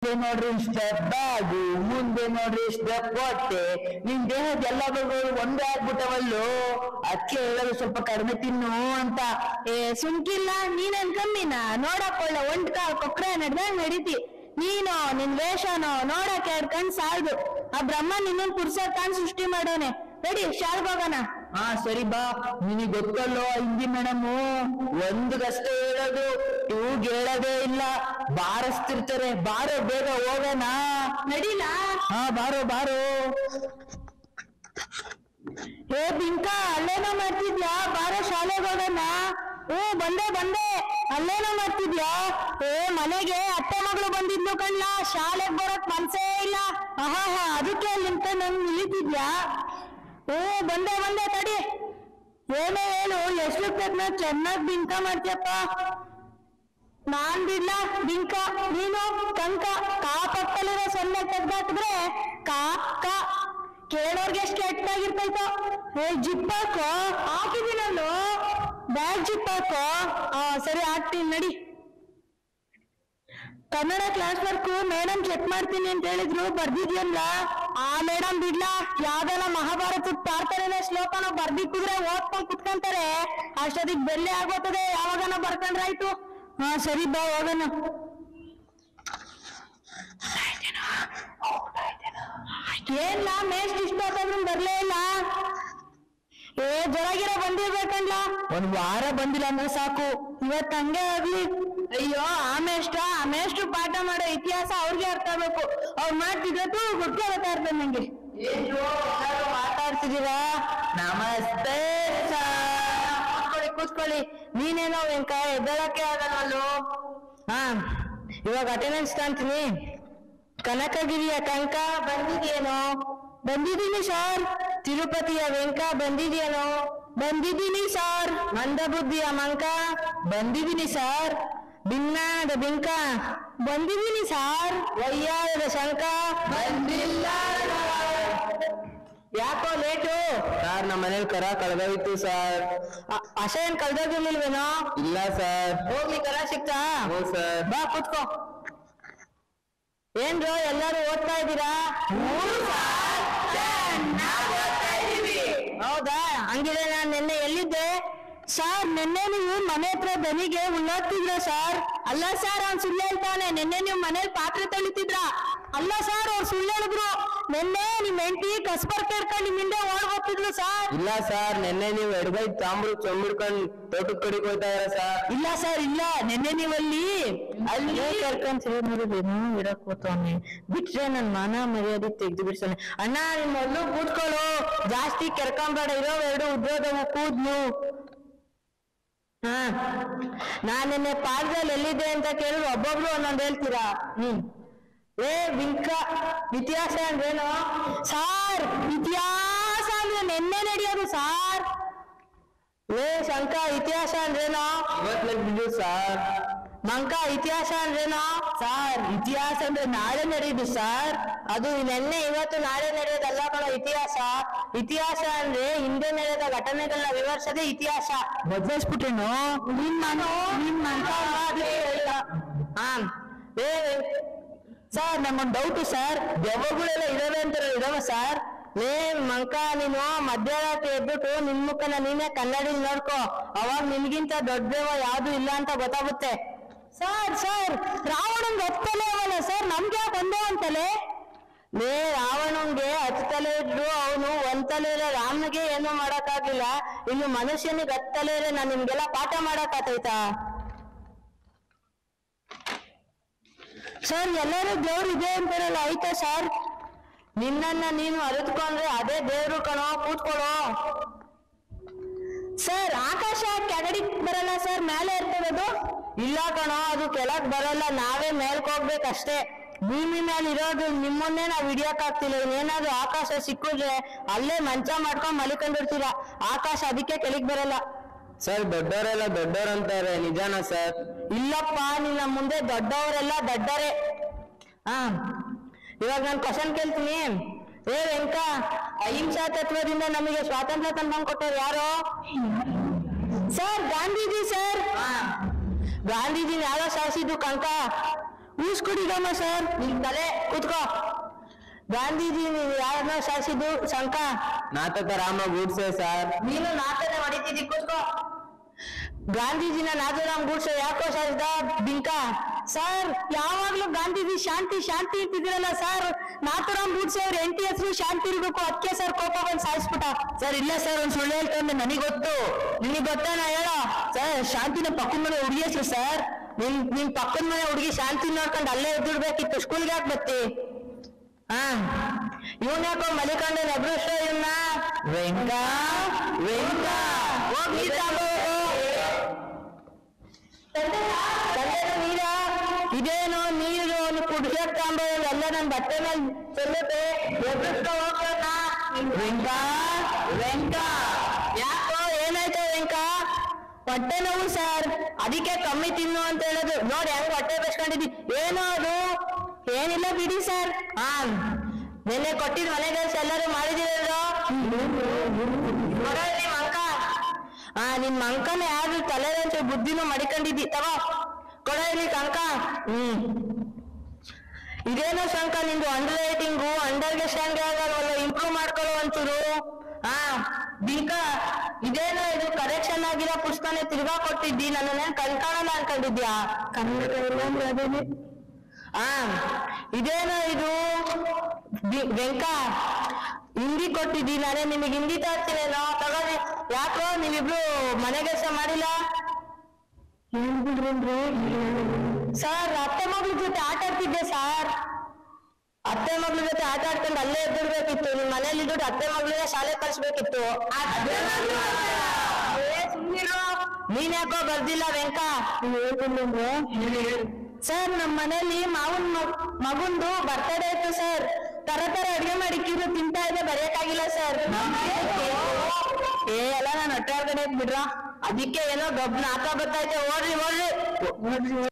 ಹಿಂದೆ ನೋಡ್ರಿ step bag ಮುಂದೆ ನೋಡ್ರಿ ಸ್ಟೆಪ್ ಹೊಟ್ಟೆ ನಿನ್ ದೇಹದ ಎಲ್ಲ ಭಾಗಗಳು ಒಂದೇ ಆಗ್ಬಿಟ್ಟವಲ್ಲು ಅದಕ್ಕೆ ಹೇಳೋದು ಸ್ವಲ್ಪ ಕಡಿಮೆ ತಿನ್ನು ಅಂತ ಏ ಸುಮ್ಕಿಲ್ಲ ನೀನೇನ್ ಕಮ್ಮಿನ ನೋಡಕ್ಕೊಳ್ಳ ಒಂಟ್ ಕಾಲ್ ಕೊಕ್ರೆ ನಡ್ದಂಗ್ ನಡೀತಿ ನೀನು ನಿನ್ ವೇಷನೋ ನೋಡಕ್ ಎರಡ್ ಕಣ್ ಸಾಲ್ದು ಆ ಬ್ರಹ್ಮ ನಿನ್ನನ್ ಪುರ್ಸತ್ತಾನ್ ಸೃಷ್ಟಿ ಮಾಡೋನೆ ನಡಿ ಶಾಲ್ಗ್ ಹೋಗೋಣ ಹಾ ಸರಿ ಬಾ ನಿನಗ್ ಗೊತ್ತಲ್ಲೋ ಹಿಂದಿ ಮೇಡಮ್ ಒಂದ್ಗಷ್ಟೇ ಹೇಳೋದು ಇವ್ಗ್ ಹೇಳೋದೇ ಇಲ್ಲ ಬಾರಿಸ್ತಿರ್ತಾರೆ ಬಾರೋ ಬೇಗ ಹೋಗೋಣ ನಡಿಲಾ ಹಾ ಬಾರೋ ಬಾರೋ ಏ ಬಿಂಕ ಅಲ್ಲೇನೋ ಮಾಡ್ತಿದ್ಯಾ ಬಾರೋ ಶಾಲೆಗೆ ಹೋಗೋಣ ಓ ಬಂದೆ ಬಂದೆ ಅಲ್ಲೇನೋ ಮಾಡ್ತಿದ್ಯಾ ಏ ಮನೆಗೆ ಅತ್ತೆ ಮಗಳು ಬಂದಿದ್ಲು ಕಣ್ಲ ಶಾಲೆಗ್ ಬರೋಕ್ ಮನ್ಸೇ ಇಲ್ಲ ಆಹಾ ಹಾ ಅದಕ್ಕೆ ನಿಂತ ನನ್ ನಿಲ್ಲಿತಿದ್ಯಾ ಓ ಬಂದೆ ಬಂದೆ ತಡಿ ಏನೇ ಹೇಳು ಎಷ್ಟು ಬೇಕನ್ನ ಚೆನ್ನಾಗ್ ಬಿಂಕ ಮಾಡ್ತೀಯಪ್ಪ ನಾನ್ ಬಿಡ್ಲ ಬಿಂಕ ನೀನು ಕಂಕ ಕಾ ಪಕ್ಕದಲ್ಲಿರೋ ಸೊನ್ನೆ ತೆಗ್ದಾಕಿದ್ರೆ ಕಾ ಕಾ ಕೇಳೋರ್ಗೆ ಎಷ್ಟು ಕೆಟ್ಟಾಗಿರ್ತೈತೋ ಏ ಜಿಪ್ ಹಾಕೋ ಹಾಕಿದ್ದೀನಲ್ಲೋ ಬ್ಯಾಗ್ ಜಿಪ್ ಹಾಕೋ ಆ ಸರಿ ಹಾಕ್ತೀನಿ ನಡಿ Kannada class work madam check ಮಾಡ್ತೀನಿ ಅಂತ ಹೇಳಿದ್ರು ಬರ್ದಿದ್ಯಲ್ಲ ಆ ಮೇಡಮ್ ಬಿಡ್ಲಾ ಯಾವ್ದೆಲ್ಲ ಮಹಾಭಾರತದ ಪ್ರಾರ್ಥನೆ ಶ್ಲೋಕನ ಬರ್ದಿಕ್ಕಿದ್ರೆ ಓದ್ಕೊಂಡ್ ಕುತ್ಕೊಂತಾರೆ ಅಷ್ಟೊತ್ತಿಗೆ ಬೆಲ್ಲೆ ಆಗೋತದೆ ಯಾವಾಗನ ಬರ್ಕೊಂಡ್ರಾಯ್ತು ಹಾ ಸರಿ ಬಾ ಹೋಗೋಣ ಏನ್ಲಾ ಮೇಸ್ಟ್ ಇಷ್ಟ ಹೊತ್ತಾದ್ರೂ ಬರ್ಲೇ ಇಲ್ಲ ಏ ಜೊರಗಿರ ಬಂದಿರ್ಬೇಕಂಡ್ಲ ಒಂದ್ ವಾರ ಬಂದಿಲ್ಲ ಅಂದ್ರೆ ಸಾಕು ಇವತ್ ಹಂಗೆ ಆಗ್ಲಿ ಅಯ್ಯೋ ಆಮೇಷ್ಟ ಆಮೇಷ್ಟು ಪಾಠ ಮಾಡೋ ಇತಿಹಾಸ ಅವ್ರಿಗೆ ಅರ್ಥ ಆಗ್ಬೇಕು ಅವ್ರು ಮಾಡ್ತಿದ್ದು ಗುಡ್ಗೆ ಗೊತ್ತಾಗ್ತದೆ ನಂಗೆ ಮಾತಾಡ್ತಿದೀರಾ ನಮಸ್ತೆ ಕೂತ್ಕೊಳ್ಳಿ ಕೂತ್ಕೊಳ್ಳಿ ನೀನೇನೋ ವೆಂಕ ಎದ್ದಳಕ್ಕೆ ಆಗಲ್ವಲ್ಲೋ ಹಾ ಇವಾಗ ಅಟೆಂಡೆನ್ಸ್ ತಾಂತೀನಿ ಕನಕಗಿರಿಯ ಕಂಕ ಬಂದಿದೆಯೇನೋ ಬಂದಿದ್ದೀನಿ ಸರ್ ತಿರುಪತಿಯ ವೆಂಕ ಬಂದಿದೆಯೇನೋ ಬಂದಿದ್ದೀನಿ ಸರ್ ಮಂದಬುದ್ಧಿಯ ಮಂಕ ಬಂದಿದ್ದೀನಿ ಸರ್ ಭಿನ್ನಾದ ಬಿಂಕ ಬಂದಿದ್ದೀನಿ ಸರ್ ವಯ್ಯಾರದ ಶಂಕ ಬಂದಿಲ್ಲ ಯಾಕೋ ಲೇಟು ಸರ್ ನಮ್ಮ ಮನೇಲಿ ಕರ ಕಳೆದೋಯ್ತು ಸರ್ ಅಶ ಏನ್ ಕಳ್ದೋಗಿರ್ಲಿಲ್ವೇನೋ ಇಲ್ಲ ಸರ್ ಹೋಗ್ಲಿ ಕರ ಸಿಕ್ತಾ ಹ್ಞೂ ಸರ್ ಬಾ ಕೂತ್ಕೋ ಏನ್ರೋ ಎಲ್ಲರೂ ಓದ್ತಾ ಇದ್ದೀರಾ ಹೌದಾ ಹಂಗಿದ್ರೆ ನಾನ್ ನಿನ್ನೆ ಎಲ್ಲಿದ್ದೆ ಸರ್ ನಿನ್ನೆ ನೀವು ಮನೆ ಹತ್ರ ದನಿಗೆ ಉಳ್ಳೋಗ್ತಿದ್ರ ಸರ್ ಅಲ್ಲ ಸರ್ ಅವ್ನ್ ಸುಳ್ಳು ಹೇಳ್ತಾನೆ ನಿನ್ನೆ ನೀವು ಮನೇಲಿ ಪಾತ್ರೆ ತೊಳಿತಿದ್ರ ಅಲ್ಲ ಸರ್ ಅವ್ರು ಸುಳ್ಳು ಹೇಳಿದ್ರು ನಿನ್ನೆ ನಿಮ್ ಹೆಂಡತಿ ಕಸ್ಬರ್ ಕೇಳ್ಕೊಂಡು ನಿಮ್ ಹಿಂದೆ ಓಡ್ ಹೋಗ್ತಿದ್ಲು ಸರ್ ಇಲ್ಲ ಸರ್ ನಿನ್ನೆ ನೀವು ಎಡಗೈ ತಾಮ್ರು ಚೊಂಬಿಡ್ಕೊಂಡು ತೋಟದ ಕಡೆಗೆ ಹೋಗ್ತಾ ಇದಾರೆ ಸರ್ ಇಲ್ಲ ಸರ್ ಇಲ್ಲ ನಿನ್ನೆ ನೀವಲ್ಲಿ ಅಲ್ಲಿ ಕರ್ಕೊಂಡ್ ಸೇರಿ ನೋಡಿದೇನು ಇರಕ್ ಹೋಗ್ತಾನೆ ಬಿಟ್ರೆ ನನ್ ಮಾನ ಮರ್ಯಾದೆ ತೆಗ್ದು ಬಿಡ್ತಾನೆ ಅಣ್ಣ ನಿಮ್ ಮೊದ್ಲು ಕೂತ್ಕೊಳ್ಳು ಜಾಸ್ತಿ ಕೆರ್ಕೊಂಬೇಡ ಇರೋ ಎರಡು ಉದ್ಯೋಗವು ಕೂದ್ಲು ಹಾ ನಾನ್ ನಿನ್ನೆ ಪಾಠದಲ್ಲಿ ಎಲ್ಲಿದ್ದೆ ಅಂತ ಕೇಳಿದ್ರೆ ಒಬ್ಬೊಬ್ರು ಒಂದೊಂದ್ ಹೇಳ್ತೀರಾ ಹ್ಮ್ ಏ ವಿಂಕ ಇತಿಹಾಸ ಅಂದ್ರೇನು ಸಾರ್ ಇತಿಹಾಸ ಅಂದ್ರೆ ನಿನ್ನೆ ನಡೆಯೋದು ಸಾರ್ ಏ ಶಂಕ ಇತಿಹಾಸ ಅಂದ್ರೇನು ಇವತ್ತು ಬಿಡು ಸರ್ ಮಂಕ ಇತಿಹಾಸ ಅಂದ್ರೇನು ಸಾರ್ ಇತಿಹಾಸ ಅಂದ್ರೆ ನಾಳೆ ನಡೆಯುದು ಸರ್ ಅದು ನಿನ್ನೆ ಇವತ್ತು ನಾಳೆ ನಡೆಯೋದಲ್ಲ ಕಣ ಇತಿಹಾಸ ಇತಿಹಾಸ ಅಂದ್ರೆ ಹಿಂದೆ ನಡೆದ ಘಟನೆಗಳನ್ನ ವಿವರಿಸದೆ ಇತಿಹಾಸ ಬದಲಾಯಿಸ್ಬಿಟ್ಟೇನು ನಿಮ್ ಮನೋ ನಿಮ್ ಮಂಕ ಮಾಡ್ಲೇ ಇಲ್ಲ ಹಾ ಏ ಸರ್ ನಮ್ಗೊಂದು ಡೌಟ್ ಸರ್ ದೆವ್ವಗಳೆಲ್ಲ ಇದಾವೆ ಅಂತಾರೆ ಇದಾವ ಸರ್ ಲೇ ಮಂಕ ನೀನು ಮಧ್ಯರಾತ್ರಿ ಎದ್ಬಿಟ್ಟು ನಿನ್ ಮುಖನ ನೀನೇ ಕನ್ನಡಿ ನೋಡ್ಕೋ ಅವಾಗ ನಿನ್ಗಿಂತ ದೊಡ್ಡ ದೆವ್ವ ಯಾವ್ದು ಇಲ್ಲ ಅಂತ ಗೊತ್ತಾಗುತ್ತೆ ಸರ್ ಸರ್ ರಾವಣಂಗ್ ಹತ್ತಲೇ ಅವಲ್ಲ ಸರ್ ನಮ್ಗೆ ಯಾಕೆ ಒಂದೇ ಅಂತಲೇ ಲೇ ರಾವಣಂಗೆ ಹತ್ತು ತಲೆ ಇದ್ರು ಅವನು ಒಂದ್ ತಲೆ ಇರೋ ರಾಮನಿಗೆ ಏನು ಮಾಡಕ್ಕಾಗಿಲ್ಲ ಇನ್ನು ಮನುಷ್ಯನಿಗೆ ಹತ್ತು ತಲೆ ಇರೋ ನಾನ್ ನಿಮ್ಗೆಲ್ಲ ಪಾಠ ಮಾಡಕ್ಕಾತೈತಾ ಸರ್ ಎಲ್ಲರೂ ದೇವ್ರು ಇದೆ ಅಂತಾರಲ್ಲ ಆಯ್ತಾ ಸರ್ ನಿನ್ನನ್ನ ನೀನು ಅರಿತುಕೊಂಡ್ರೆ ಅದೇ ದೇವ್ರು ಕಣೋ ಕೂತ್ಕೊಳ್ಳೋ ಸರ್ ಆಕಾಶ ಕೆಳಗಡೆ ಬರಲ್ಲ ಸರ್ ಮೇಲೆ ಇರ್ತದದು ಇಲ್ಲ ಕಣೋ ಅದು ಕೆಳಗ್ ಬರಲ್ಲ ನಾವೇ ಮೇಲ್ಕ್ ಹೋಗ್ಬೇಕಷ್ಟೇ ಭೂಮಿ ಮೇಲೆ ಇರೋದು ನಿಮ್ಮನ್ನೇ ನಾವ್ ಹಿಡಿಯಕ್ ಆಗ್ತಿಲ್ಲ ಇನ್ನೇನಾದ್ರೂ ಆಕಾಶ ಸಿಕ್ಕಿದ್ರೆ ಅಲ್ಲೇ ಮಂಚ ಮಾಡ್ಕೊಂಡ್ ಮಲಿಕೊಂಡಿರ್ತೀರ ಆಕಾಶ ಅದಕ್ಕೆ ಕೆಳಗ್ ಬರಲ್ಲ ಸರ್ ದೊಡ್ಡವರೆಲ್ಲ ದೊಡ್ಡವ್ರು ಅಂತಾರೆ ನಿಜಾನಾ ಸರ್ ಇಲ್ಲಪ್ಪ ನಿನ್ನ ಮುಂದೆ ದೊಡ್ಡವರೆಲ್ಲ ದೊಡ್ಡರೆ ಹಾ ಇವಾಗ ನಾನು ಕ್ವಶನ್ ಕೇಳ್ತೀನಿ ಏ ವೆಂಕ ಅಹಿಂಸಾ ತತ್ವದಿಂದ ನಮಗೆ ಸ್ವಾತಂತ್ರ್ಯ ತಂದಂಗ್ ಕೊಟ್ಟವ್ರು ಯಾರು ಸರ್ ಗಾಂಧೀಜಿ ಸರ್ ಗಾಂಧೀಜಿ ಯಾರೋ ಶಾಸಿದ್ದು ಕಂಕ ಊಸ್ ಕುಡಿದಮ್ಮ ಸರ್ ನಿನ್ ತಲೆ ಕೂತ್ಕೋ ಗಾಂಧೀಜಿ ನೀವು ಯಾರನ್ನ ಶಾಸಿದ್ದು ಶಂಕ ನಾಟಕ ರಾಮ ಗೂಡ್ಸೆ ಸರ್ ನೀನು ನಾಟನೆ ಹೊಡಿತಿದ್ದಿ ಕೂತ್ಕೋ ಗಾಂಧೀಜಿನ ನಾಥರಾಮ್ ಗೂಡ್ಸೆ ಯಾಕೋ ಶಾಸಿದ ಬಿಂಕ ಸರ್ ಯಾವಾಗ್ಲೂ ಗಾಂಧೀಜಿ ಶಾಂತಿ ಶಾಂತಿ ಅಂತಿದ್ರಲ್ಲ ಸರ್ ನಾಥರಾಮ್ ಗೂಡ್ಸೆ ಅವ್ರ ಎಂಟಿ ಹೆಸರು ಶಾಂತಿ ಇರ್ಬೇಕು ಅದಕ್ಕೆ ಸರ್ ಕೋಪ ಬಂದು ಸಾಯಿಸ್ಬಿಟ್ಟ ಸರ್ ಇಲ್ಲ ಸರ್ ಒಂದ್ ಸುಳ್ಳು ಹೇಳ್ತಂದ್ರೆ ನನಗೆ ಗೊತ್ತು ನಿನಗೆ ಗೊತ್ತಾ ನಾ ಹೇಳೋ ಸರ್ ಶಾಂತಿನ ಪಕ್ಕದ ಮನೆ ಹುಡುಗಿ ಹೆಸರು ಸರ್ ನಿನ್ ನಿನ್ ಪಕ್ಕದ ಮನೆ ಹುಡುಗಿ ಶಾಂತಿ ನೋಡ್ಕೊಂಡು ಅಲ್ಲೇ ಎದ್ದಿಡ್ಬೇಕಿತ್ತು ಸ್ಕೂಲ್ಗೆ ಯಾಕೆ ಬತ್ತಿ ಹಾ ಇವನ್ ಯಾಕೋ ಮಲಿಕಂಡ ನೆಬ್ರಿಸ್ಟೋ ಇವನ್ನ ವೆಂಕ ವೆಂಕ ಹೋಗ್ ನೀರ್ ತಗೊಂಡ್ ಹೋಗು. ತಂದೆನ ನೀರ ಇದೇನು ನೀರು ಅವ್ನು ಕುಡ್ಸಕ್ ತಗೊಂಬರೋದು ಎಲ್ಲ ನನ್ ಬಟ್ಟೆ ಮೇಲೆ ಚೆಲ್ಲುತ್ತೆ ಎಬ್ರಿಸ್ಕೊ ಹೋಗೋಣ ವೆಂಕ ವೆಂಕ ಯಾಕೋ ಏನಾಯ್ತು ವೆಂಕ ಹೊಟ್ಟೆ ನೋವು ಸರ್ ಅದಕ್ಕೆ ಕಮ್ಮಿ ತಿನ್ನು ಅಂತ ಹೇಳೋದು ನೋಡಿ ಹೆಂಗ್ ಹೊಟ್ಟೆ ಬೆಸ್ಕೊಂಡಿದ್ದಿ ಏನೋ ಅದು ಏನಿಲ್ಲ ಬಿಡಿ ಸರ್ ಹಾ ನಿನ್ನೆ ಕೊಟ್ಟಿದ್ ಮನೆ ಕೆಲಸ ಎಲ್ಲರೂ ಮಾಡಿದಿರಲ್ರೋ ಕೊಡೋದ್ ನಿಮ್ ಅಂಕ ಹಾ ನಿನ್ ಮಂಕನ ಯಾರು ತಲೆ ಒಂಚೂರು ಬುದ್ಧಿನೂ ಮಡಿಕೊಂಡಿದ್ದಿ ತಗೋ ಕೊಡ ಇಲ್ಲಿ ಅಂಕ ಹ್ಮ್ ಇದೇನೋ ಶಂಕ ನಿಂದು ಅಂಡರ್ ರೈಟಿಂಗು ಅಂಡರ್ಗೆ ಸ್ಟ್ಯಾಂಡ್ ಆಗಲ್ವಲ್ಲ ಇಂಪ್ರೂವ್ ಮಾಡ್ಕೊಳ್ಳೋ ಒಂಚೂರು ಹಾ ಬಿಂಕ ಇದೇನೋ ಇದು ಕರೆಕ್ಷನ್ ಆಗಿರೋ ಪುಸ್ತಕನೇ ತಿರ್ಗಾ ಕೊಟ್ಟಿದ್ದಿ ನನ್ನನ್ನ ಕಣ್ಕಾಣಲ್ಲ ಅನ್ಕೊಂಡಿದ್ಯಾ ಕನ್ನಡ ಇಲ್ಲ ಅಂದ್ರೆ ಅದೇನೆ ಆ ಇದೇನೋ ಇದು ಬಿ- ವೆಂಕ ಹಿಂದಿ ಕೊಟ್ಟಿದ್ದಿ ನಾನೇ ನಿಮಗೆ ಹಿಂದಿ ತರ್ತೀನೇನೋ ತಗೊಳ್ಳಿ ಯಾಕೋ ನೀವಿಬ್ರು ಮನೆ ಕೆಲಸ ಮಾಡಿಲ್ಲ ಸರ್ ಅತ್ತೆ ಮಗಳ ಜೊತೆ ಆಟ ಆಡ್ತಿದ್ದೆ ಸರ್ ಅತ್ತೆ ಮಗಳ ಜೊತೆ ಆಟ ಆಡ್ಕೊಂಡು ಅಲ್ಲೇ ಎದ್ದಿರ್ಬೇಕಿತ್ತು ನಿಮ್ ಮನೇಲಿ ಇದ್ದು ಅತ್ತೆ ಮಗಳನ್ನ ಶಾಲೆ ಕಳ್ಸ್ಬೇಕಿತ್ತು ಏ, ಸುಮ್ನಿರು. ನೀನ್ ಯಾಕೋ ಬರ್ದಿಲ್ಲ ವೆಂಕ ಸರ್ ನಮ್ಮ ಮನೇಲಿ ಮಾವನ್ ಮಗುಂದು ಬರ್ತಡೇ ಇತ್ತು ಸರ್ ತರ ತರ ಅಡ್ಗೆ ಮಾಡಿ ಕಿರು ತಿಂತಾ ಇದೆ ಬರೆಯಕ್ಕಾಗಿಲ್ಲ ಸರ್ ಏ ಎಲ್ಲ ನಾನು ಹೊಟ್ಟೆ ಒಳಗಡೆ ಬಿಡ್ರ ಅದಕ್ಕೆ ಏನೋ ಗಬ್ ನಾಕ ಬರ್ತೈತೆ ಓಡ್ರಿ ಓಡ್ರಿ